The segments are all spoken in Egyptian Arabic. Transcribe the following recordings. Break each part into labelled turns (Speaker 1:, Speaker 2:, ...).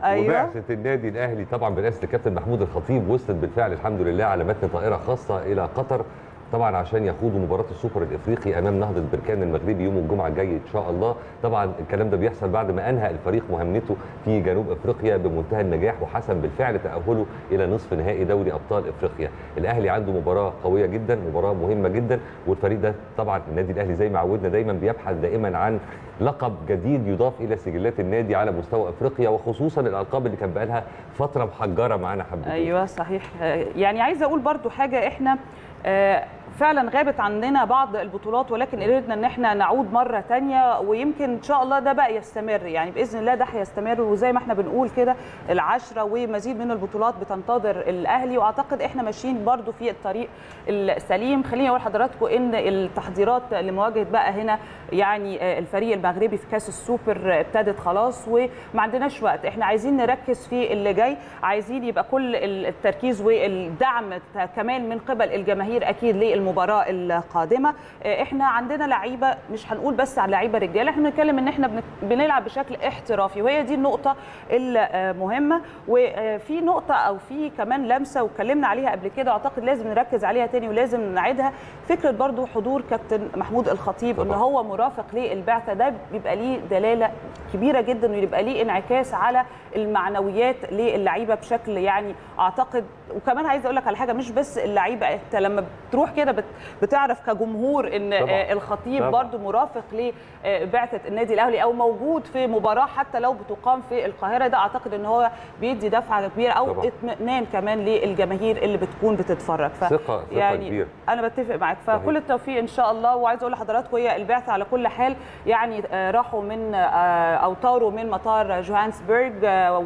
Speaker 1: أيوة.
Speaker 2: وبعثه النادي الاهلي طبعا برئاسه الكابتن محمود الخطيب وصلت بالفعل الحمد لله على متن طائره خاصه الى قطر طبعا عشان يخوضوا مباراه السوبر الافريقي امام نهضه بركان المغربي يوم الجمعه الجاي ان شاء الله طبعا الكلام ده بيحصل بعد ما انهى الفريق مهمته في جنوب افريقيا بمنتهى النجاح وحسم بالفعل تاهله الى نصف نهائي دوري ابطال افريقيا الاهلي عنده مباراه قويه جدا مباراه مهمه جدا والفريق ده طبعا النادي الاهلي زي ما عودنا دايما بيبحث دائما عن لقب جديد يضاف الى سجلات النادي على مستوى افريقيا وخصوصا الالقاب اللي كان بقالها فتره محجره معانا حبتين
Speaker 1: ايوه صحيح آه، يعني عايزه اقول برضو حاجه احنا آه، فعلا غابت عننا بعض البطولات ولكن قدرنا ان احنا نعود مره تانية ويمكن ان شاء الله ده بقى يستمر يعني باذن الله ده هيستمر وزي ما احنا بنقول كده العشره ومزيد من البطولات بتنتظر الاهلي واعتقد احنا ماشيين برضو في الطريق السليم خليني اقول لحضراتكم ان التحضيرات لمواجهه بقى هنا يعني آه، الفريق المغربي في كاس السوبر ابتدت خلاص وما عندناش وقت احنا عايزين نركز في اللي جاي عايزين يبقى كل التركيز والدعم كمان من قبل الجماهير اكيد للمباراه القادمه آه، احنا عندنا لعيبه مش هنقول بس على لعيبه رجاله احنا بنتكلم ان احنا بن- بنلعب بشكل احترافي وهي دي النقطه المهمه وفي نقطه او في كمان لمسه واتكلمنا عليها قبل كده اعتقد لازم نركز عليها تاني ولازم نعيدها فكره برضو حضور كابتن محمود الخطيب ان
Speaker 2: طبعاً.
Speaker 1: هو مرافق للبعثه ده بيبقى ليه دلاله كبيره جدا ويبقى ليه انعكاس على المعنويات للعيبه بشكل يعني اعتقد وكمان عايزه اقول لك على حاجه مش بس اللعيبه انت لما بتروح كده بت- بتعرف كجمهور ان
Speaker 2: طبعاً.
Speaker 1: آه، الخطيب
Speaker 2: طبعاً.
Speaker 1: برضو مرافق لبعثه النادي الاهلي او موجود في مباراه حتى لو بتقام في القاهره ده اعتقد ان هو بيدي دفعه كبيره او
Speaker 2: طبعاً.
Speaker 1: اطمئنان كمان للجماهير اللي بتكون بتتفرج ف
Speaker 2: ثقة- ثقة
Speaker 1: يعني
Speaker 2: كبيرة.
Speaker 1: انا بتفق معاك
Speaker 2: صحيح.
Speaker 1: فكل التوفيق ان شاء الله وعايز اقول لحضراتكم هي البعثه على كل حال يعني آه، راحوا من آه، او طاروا من مطار جوهانسبرج آه،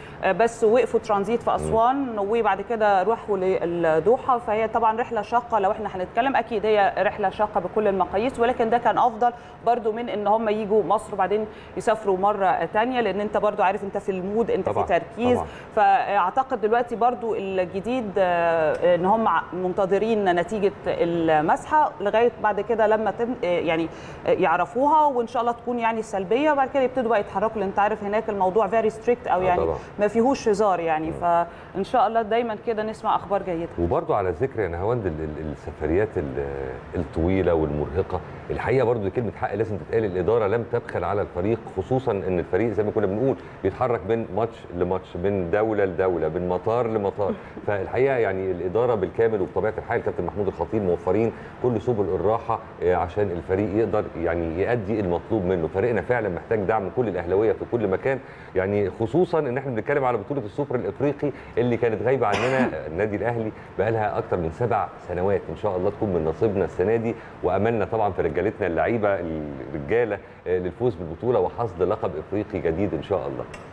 Speaker 1: وبس وقفوا ترانزيت في اسوان وبعد كده راحوا للدوحه فهي طبعا رحله شاقه لو احنا هنتكلم اكيد هي رحله شاقه بكل المقاييس ولكن ده كان افضل برضو من ان هم يجوا مصر وبعدين يسافروا مره تانية لان انت برضو عارف انت في المود انت
Speaker 2: طبعاً،
Speaker 1: في تركيز
Speaker 2: طبعاً.
Speaker 1: فاعتقد دلوقتي برضو الجديد آه، ان هم منتظرين نتيجه المسحه لغايه بعد كده لما تم آه، يعني آه، يعرفوها وان شاء الله تكون يعني سلبيه وبعد كده يبتدوا بقى يتحركوا لان انت عارف هناك الموضوع فيري ستريكت او
Speaker 2: آه،
Speaker 1: يعني
Speaker 2: طبعاً.
Speaker 1: ما فيهوش هزار يعني فان شاء الله دايما كده نسمع اخبار جيده
Speaker 2: وبرضو على ذكر يا نهاوند ال- ال- السفريات ال- الطويله والمرهقه الحقيقه برضو دي كلمه حق لازم تتقال الاداره لم تبخل على الفريق خصوصا ان الفريق زي ما كنا بنقول بيتحرك من ماتش لماتش من دوله لدوله من مطار لمطار فالحقيقه يعني الاداره بالكامل وبطبيعه الحال كابتن محمود الخطيب موفرين كل سبل الراحه آه، عشان الفريق يقدر يعني يؤدي المطلوب منه فريقنا فعلا محتاج دعم كل الاهلاويه في كل مكان يعني خصوصا ان احنا بنتكلم على بطوله السوبر الافريقي اللي كانت غايبه عننا النادي الاهلي بقى لها اكتر من سبع سنوات ان شاء الله تكون من نصيبنا السنه دي واملنا طبعا في رجالتنا اللعيبه الرجاله آه، للفوز بالبطوله وحصد لقب افريقي جديد ان شاء الله